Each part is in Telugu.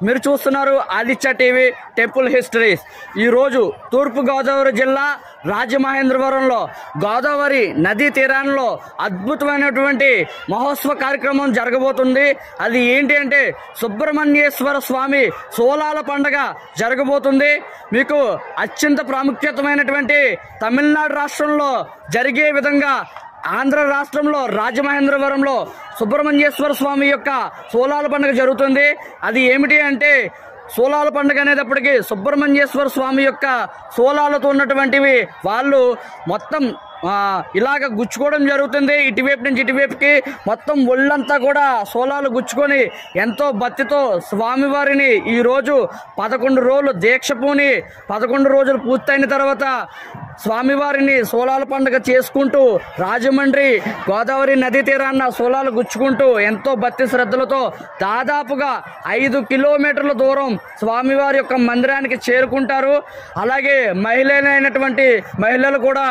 మీరు చూస్తున్నారు ఆదిత్య టీవీ టెంపుల్ హిస్టరీస్ ఈరోజు తూర్పు గోదావరి జిల్లా రాజమహేంద్రవరంలో గోదావరి నదీ తీరాల్లో అద్భుతమైనటువంటి మహోత్సవ కార్యక్రమం జరగబోతుంది అది ఏంటి అంటే సుబ్రహ్మణ్యేశ్వర స్వామి సోలాల పండగ జరగబోతుంది మీకు అత్యంత ప్రాముఖ్యతమైనటువంటి తమిళనాడు రాష్ట్రంలో జరిగే విధంగా ఆంధ్ర రాష్ట్రంలో రాజమహేంద్రవరంలో సుబ్రహ్మణ్యేశ్వర స్వామి యొక్క సోలాల పండుగ జరుగుతుంది అది ఏమిటి అంటే సోలాల పండుగ అనేటప్పటికీ సుబ్రహ్మణ్యేశ్వర స్వామి యొక్క సోలాలతో ఉన్నటువంటివి వాళ్ళు మొత్తం ఆ, ఇలాగ గుచ్చుకోవడం జరుగుతుంది ఇటువైపు నుంచి ఇటువైపుకి మొత్తం ఒళ్ళంతా కూడా సోలాలు గుచ్చుకొని ఎంతో భక్తితో స్వామివారిని ఈ రోజు పదకొండు రోజులు దీక్ష పూని పదకొండు రోజులు పూర్తయిన తర్వాత స్వామివారిని సోలాల పండుగ చేసుకుంటూ రాజమండ్రి గోదావరి నదీ తీరాన్న సోలాలు గుచ్చుకుంటూ ఎంతో భక్తి శ్రద్ధలతో దాదాపుగా ఐదు కిలోమీటర్ల దూరం స్వామివారి యొక్క మందిరానికి చేరుకుంటారు అలాగే మహిళలైనటువంటి మహిళలు కూడా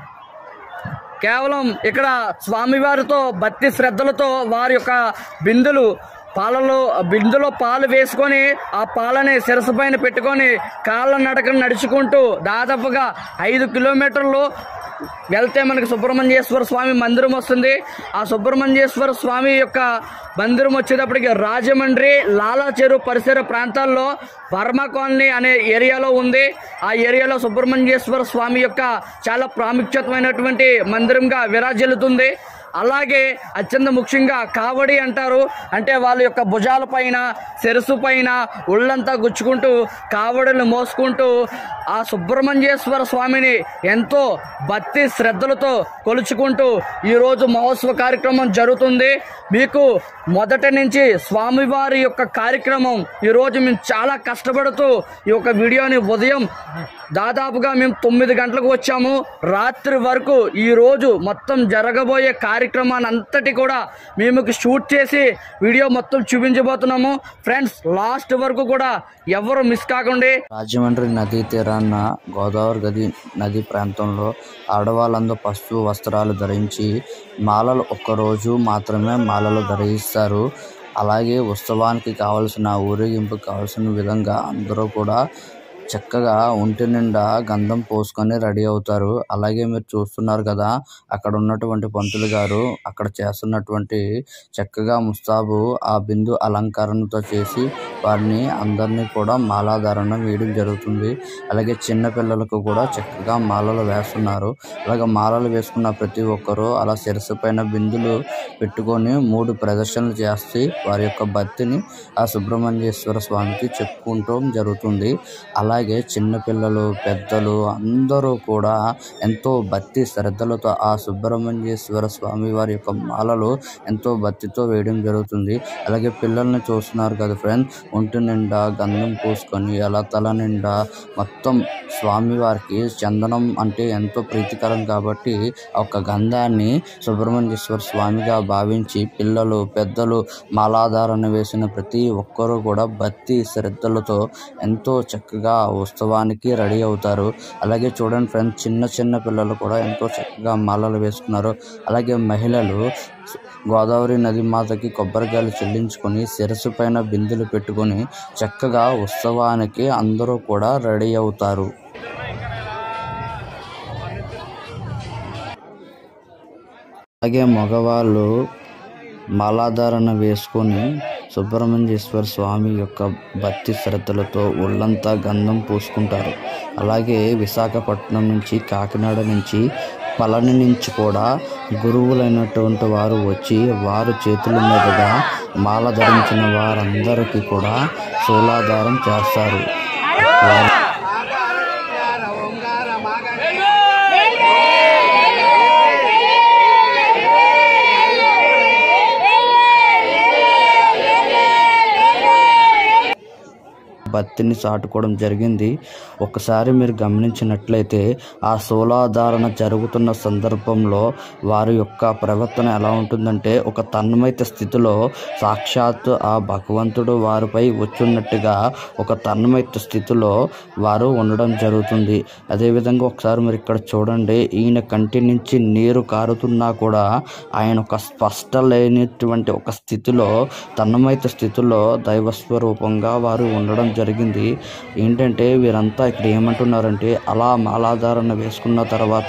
కేవలం ఇక్కడ స్వామివారితో భక్తి శ్రద్ధలతో వారి యొక్క బిందులు పాలలో బిందులో పాలు వేసుకొని ఆ పాలని శిరసు పైన పెట్టుకొని కాళ్ళ నడకను నడుచుకుంటూ దాదాపుగా ఐదు కిలోమీటర్లు వెళ్తే మనకి సుబ్రహ్మణ్యేశ్వర స్వామి మందిరం వస్తుంది ఆ సుబ్రహ్మణ్యేశ్వర స్వామి యొక్క మందిరం వచ్చేటప్పటికి రాజమండ్రి లాలా చెరువు పరిసర ప్రాంతాల్లో వర్మ కాలనీ అనే ఏరియాలో ఉంది ఆ ఏరియాలో సుబ్రహ్మణ్యేశ్వర స్వామి యొక్క చాలా ప్రాముఖ్యతమైనటువంటి మందిరంగా విరాజిల్లుతుంది అలాగే అత్యంత ముఖ్యంగా కావడి అంటారు అంటే వాళ్ళ యొక్క భుజాల పైన శిరసు పైన ఒళ్ళంతా గుచ్చుకుంటూ కావడులు మోసుకుంటూ ఆ సుబ్రహ్మణ్యేశ్వర స్వామిని ఎంతో భక్తి శ్రద్ధలతో కొలుచుకుంటూ ఈరోజు మహోత్సవ కార్యక్రమం జరుగుతుంది మీకు మొదటి నుంచి స్వామివారి యొక్క కార్యక్రమం ఈరోజు మేము చాలా కష్టపడుతూ ఈ యొక్క వీడియోని ఉదయం దాదాపుగా మేము తొమ్మిది గంటలకు వచ్చాము రాత్రి వరకు ఈ రోజు మొత్తం జరగబోయే కార్యక్రమాన్ని అంతటి కూడా మేము షూట్ చేసి వీడియో మొత్తం చూపించబోతున్నాము ఫ్రెండ్స్ లాస్ట్ వరకు కూడా ఎవరు మిస్ కాకండి రాజమండ్రి నదీ తీరాన గోదావరి గది నది ప్రాంతంలో ఆడవాళ్ళందరూ పసుపు వస్త్రాలు ధరించి మాలలు ఒక్కరోజు మాత్రమే మాలలు ధరిస్తారు అలాగే ఉత్సవానికి కావలసిన ఊరేగింపు కావలసిన విధంగా అందరూ కూడా చక్కగా ఒంటి నిండా గంధం పోసుకొని రెడీ అవుతారు అలాగే మీరు చూస్తున్నారు కదా అక్కడ ఉన్నటువంటి పంతులు గారు అక్కడ చేస్తున్నటువంటి చక్కగా ముస్తాబు ఆ బిందు అలంకరణతో చేసి వారిని అందరినీ కూడా మాలాధారణ వేయడం జరుగుతుంది అలాగే చిన్న పిల్లలకు కూడా చక్కగా మాలలు వేస్తున్నారు అలాగే మాలలు వేసుకున్న ప్రతి ఒక్కరూ అలా శిరస్సు పైన బిందులు పెట్టుకొని మూడు ప్రదర్శనలు చేసి వారి యొక్క భక్తిని ఆ సుబ్రహ్మణ్యేశ్వర స్వామికి చెప్పుకుంటూ జరుగుతుంది అలాగే చిన్నపిల్లలు పెద్దలు అందరూ కూడా ఎంతో భక్తి శ్రద్ధలతో ఆ సుబ్రహ్మణ్యేశ్వర స్వామి వారి యొక్క మాలలు ఎంతో భక్తితో వేయడం జరుగుతుంది అలాగే పిల్లల్ని చూస్తున్నారు కదా ఫ్రెండ్స్ ఒంటి నిండా గంధం పూసుకొని అలా తల నిండా మొత్తం స్వామి వారికి చందనం అంటే ఎంతో ప్రీతికరం కాబట్టి ఆ యొక్క గంధాన్ని సుబ్రహ్మణ్యేశ్వర స్వామిగా భావించి పిల్లలు పెద్దలు మాలాధారణ వేసిన ప్రతి ఒక్కరూ కూడా భక్తి శ్రద్ధలతో ఎంతో చక్కగా ఆ ఉత్సవానికి రెడీ అవుతారు అలాగే చూడండి ఫ్రెండ్స్ చిన్న చిన్న పిల్లలు కూడా ఎంతో చక్కగా మాలలు వేసుకున్నారు అలాగే మహిళలు గోదావరి నది మాతకి కొబ్బరికాయలు చెల్లించుకొని శిరస్సు పైన బిందులు పెట్టుకొని చక్కగా ఉత్సవానికి అందరూ కూడా రెడీ అవుతారు అలాగే మగవాళ్ళు మాలాధారణ వేసుకొని సుబ్రహ్మణ్యేశ్వర స్వామి యొక్క భక్తి శ్రద్ధలతో ఒళ్ళంతా గంధం పూసుకుంటారు అలాగే విశాఖపట్నం నుంచి కాకినాడ నుంచి పళని నుంచి కూడా గురువులైనటువంటి వారు వచ్చి వారు చేతుల మీదుగా మాల ధరించిన వారందరికీ కూడా శూలాధారం చేస్తారు వారు భక్తిని చాటుకోవడం జరిగింది ఒకసారి మీరు గమనించినట్లయితే ఆ శూలాధారణ జరుగుతున్న సందర్భంలో వారి యొక్క ప్రవర్తన ఎలా ఉంటుందంటే ఒక తన్మయత స్థితిలో సాక్షాత్ ఆ భగవంతుడు వారిపై వచ్చున్నట్టుగా ఒక తన్మయత స్థితిలో వారు ఉండడం జరుగుతుంది అదేవిధంగా ఒకసారి మీరు ఇక్కడ చూడండి ఈయన కంటి నుంచి నీరు కారుతున్నా కూడా ఆయన ఒక స్పష్ట లేనటువంటి ఒక స్థితిలో తన్మయత స్థితిలో దైవ స్వరూపంగా వారు ఉండడం జరిగింది ఏంటంటే వీరంతా ఇక్కడ ఏమంటున్నారంటే అలా మాలాధారణ వేసుకున్న తర్వాత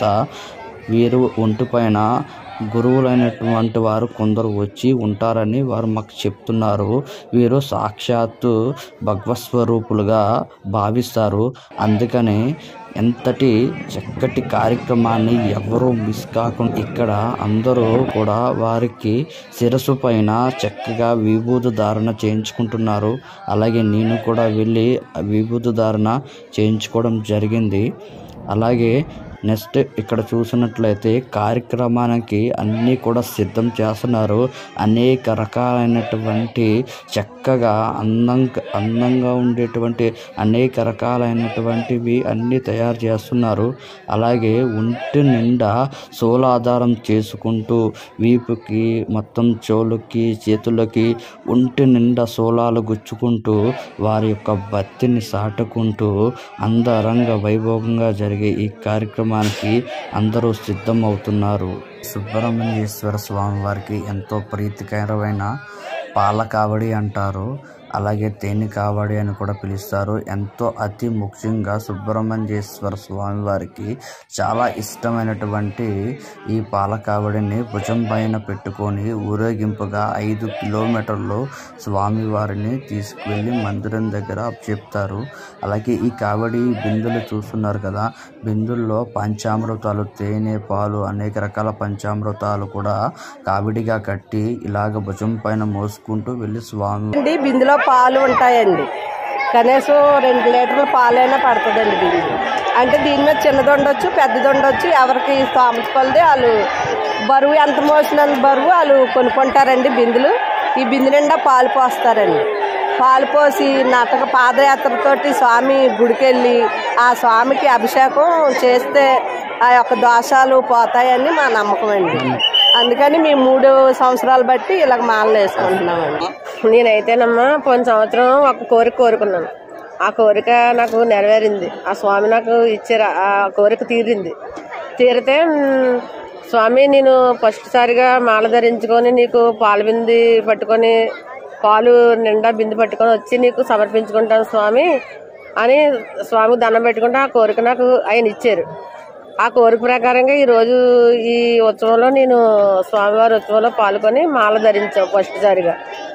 వీరు ఒంటిపైన గురువులైనటువంటి వారు కొందరు వచ్చి ఉంటారని వారు మాకు చెప్తున్నారు వీరు సాక్షాత్తు భగవస్వరూపులుగా భావిస్తారు అందుకని ఎంతటి చక్కటి కార్యక్రమాన్ని ఎవరూ మిస్ కాకుండా ఇక్కడ అందరూ కూడా వారికి శిరస్సు పైన చక్కగా విభూతి ధారణ చేయించుకుంటున్నారు అలాగే నేను కూడా వెళ్ళి ఆ విభూతి ధారణ చేయించుకోవడం జరిగింది అలాగే నెక్స్ట్ ఇక్కడ చూసినట్లయితే కార్యక్రమానికి అన్నీ కూడా సిద్ధం చేస్తున్నారు అనేక రకాలైనటువంటి చక్కగా అందంగా అందంగా ఉండేటువంటి అనేక రకాలైనటువంటివి అన్నీ తయారు చేస్తున్నారు అలాగే ఒంటి నిండా సోలాధారం చేసుకుంటూ వీపుకి మొత్తం చెవులకి చేతులకి ఒంటి నిండా సోలాలు గుచ్చుకుంటూ వారి యొక్క భక్తిని సాటుకుంటూ అంగరంగ వైభవంగా జరిగే ఈ కార్యక్రమానికి అందరూ సిద్ధం అవుతున్నారు సుబ్రహ్మణ్యేశ్వర స్వామి వారికి ఎంతో ప్రీతికరమైన పాల కావడి అంటారు అలాగే తేనె కావడి అని కూడా పిలుస్తారు ఎంతో అతి ముఖ్యంగా సుబ్రహ్మణ్యేశ్వర స్వామి వారికి చాలా ఇష్టమైనటువంటి ఈ పాల కావడిని భుజం పైన పెట్టుకొని ఊరేగింపుగా ఐదు కిలోమీటర్లు స్వామివారిని తీసుకువెళ్ళి మందిరం దగ్గర చెప్తారు అలాగే ఈ కావడి బిందులు చూస్తున్నారు కదా బిందుల్లో పంచామృతాలు తేనె పాలు అనేక రకాల పంచామృతాలు కూడా కావిడిగా కట్టి ఇలాగ భుజం పైన మోసుకుంటూ వెళ్ళి స్వామి అండి బిందులో పాలు ఉంటాయండి కనీసం రెండు లీటర్ల పాలైనా పడుతుందండి బిందు అంటే దీని మీద చిన్నది ఉండొచ్చు పెద్దది ఉండొచ్చు ఎవరికి స్థామత కొలది వాళ్ళు బరువు ఎంత మోసినంత బరువు వాళ్ళు కొనుక్కుంటారండి బిందులు ఈ బిందు నిండా పాలు పోస్తారండి పాలు పోసి నాటక పాదయాత్రతోటి స్వామి గుడికెళ్ళి ఆ స్వామికి అభిషేకం చేస్తే ఆ యొక్క దోషాలు పోతాయని మా నమ్మకం అండి అందుకని మేము మూడు సంవత్సరాలు బట్టి ఇలాగ మాలలు వేసుకుంటున్నామండి నేనైతేనమ్మా పోయిన సంవత్సరం ఒక కోరిక కోరుకున్నాను ఆ కోరిక నాకు నెరవేరింది ఆ స్వామి నాకు ఇచ్చారు ఆ కోరిక తీరింది తీరితే మ్, స్వామి నేను ఫస్ట్ సారిగా మాల ధరించుకొని నీకు పాల బింది పట్టుకొని పాలు నిండా బిందు పట్టుకొని వచ్చి నీకు సమర్పించుకుంటాను స్వామి అని స్వామికి దండం పెట్టుకుంటే ఆ కోరిక నాకు ఆయన ఇచ్చారు ఆ కోరిక ప్రకారంగా ఈ రోజు ఈ ఉత్సవంలో నేను స్వామివారి ఉత్సవంలో పాల్గొని మాల ధరించాం ఫస్ట్ సారిగా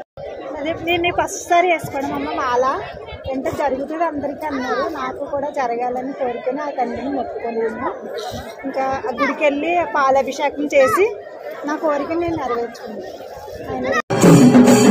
అదే నేను ఫస్ట్ సారి వేసుకోవడం అమ్మ మాల ఎంత జరుగుతుంది అందరికీ అన్నారు నాకు కూడా జరగాలని కోరుకుని ఆ తండ్రిని మొక్కుకున్నాను ఇంకా ఆ గుడికి వెళ్ళి పాలాభిషేకం చేసి నా కోరిక నేను నెరవేర్చుకున్నాను ఆయన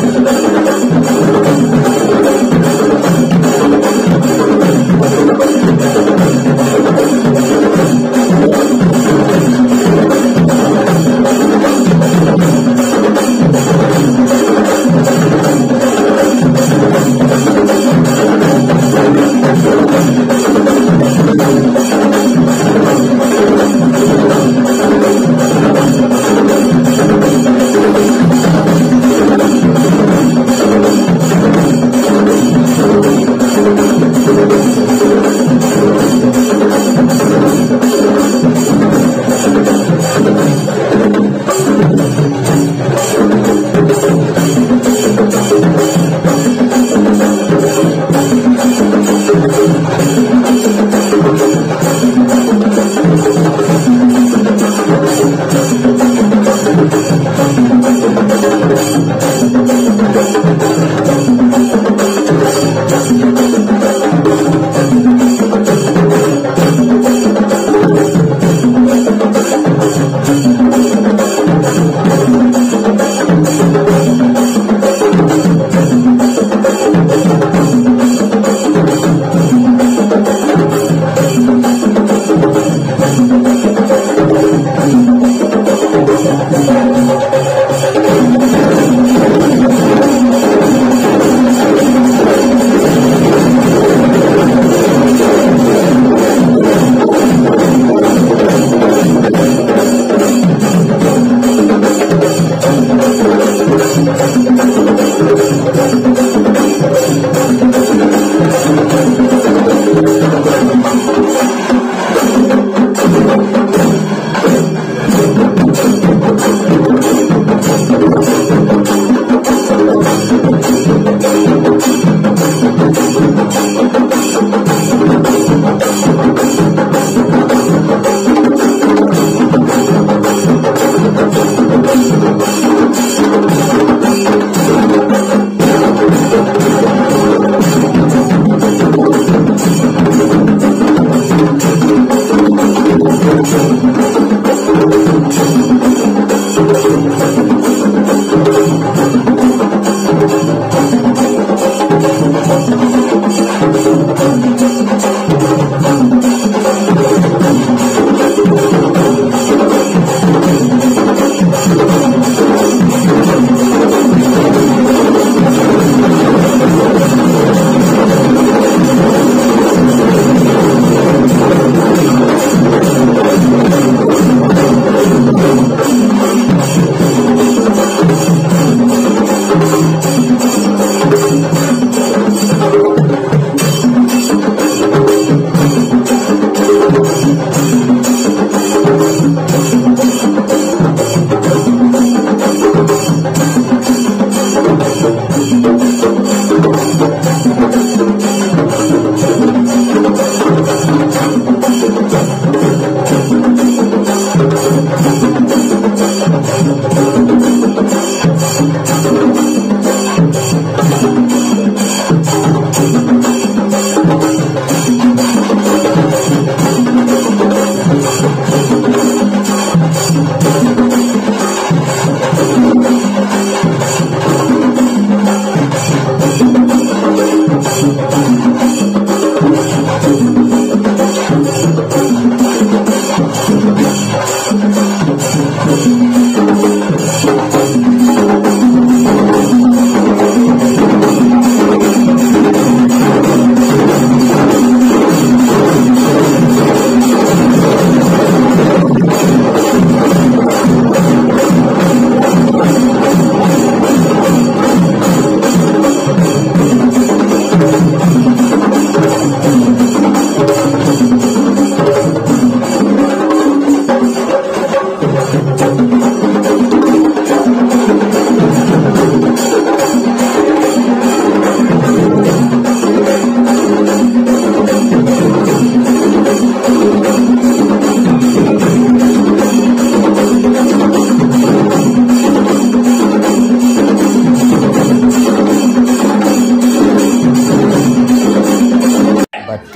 Thank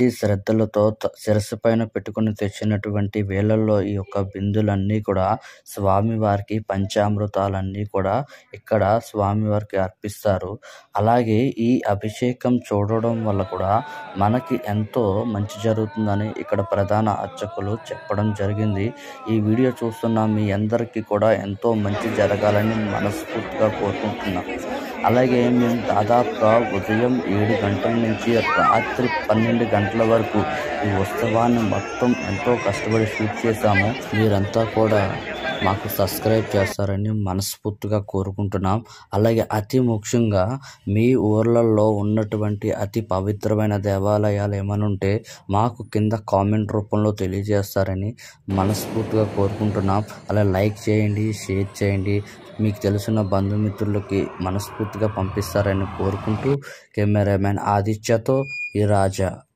భక్తి శ్రద్ధలతో త- శిరస్సు పైన పెట్టుకుని తెచ్చినటువంటి వేళల్లో ఈ యొక్క బిందులన్నీ కూడా స్వామివారికి పంచామృతాలన్నీ కూడా ఇక్కడ స్వామివారికి అర్పిస్తారు అలాగే ఈ అభిషేకం చూడడం వల్ల కూడా మనకి ఎంతో మంచి జరుగుతుందని ఇక్కడ ప్రధాన అర్చకులు చెప్పడం జరిగింది ఈ వీడియో చూస్తున్న మీ అందరికీ కూడా ఎంతో మంచి జరగాలని మనస్ఫూర్తిగా కోరుకుంటున్నాం అలాగే మేము దాదాపుగా ఉదయం ఏడు గంటల నుంచి రాత్రి పన్నెండు గంటల వరకు ఈ ఉత్సవాన్ని మొత్తం ఎంతో కష్టపడి షూట్ చేశాము మీరంతా కూడా మాకు సబ్స్క్రైబ్ చేస్తారని మనస్ఫూర్తిగా కోరుకుంటున్నాం అలాగే అతి ముఖ్యంగా మీ ఊర్లలో ఉన్నటువంటి అతి పవిత్రమైన దేవాలయాలు ఏమైనా ఉంటే మాకు కింద కామెంట్ రూపంలో తెలియజేస్తారని మనస్ఫూర్తిగా కోరుకుంటున్నాం అలా లైక్ చేయండి షేర్ చేయండి మీకు తెలిసిన బంధుమిత్రులకి మనస్ఫూర్తిగా పంపిస్తారని కోరుకుంటూ కెమెరామెన్ ఆదిత్యతో ఈ రాజా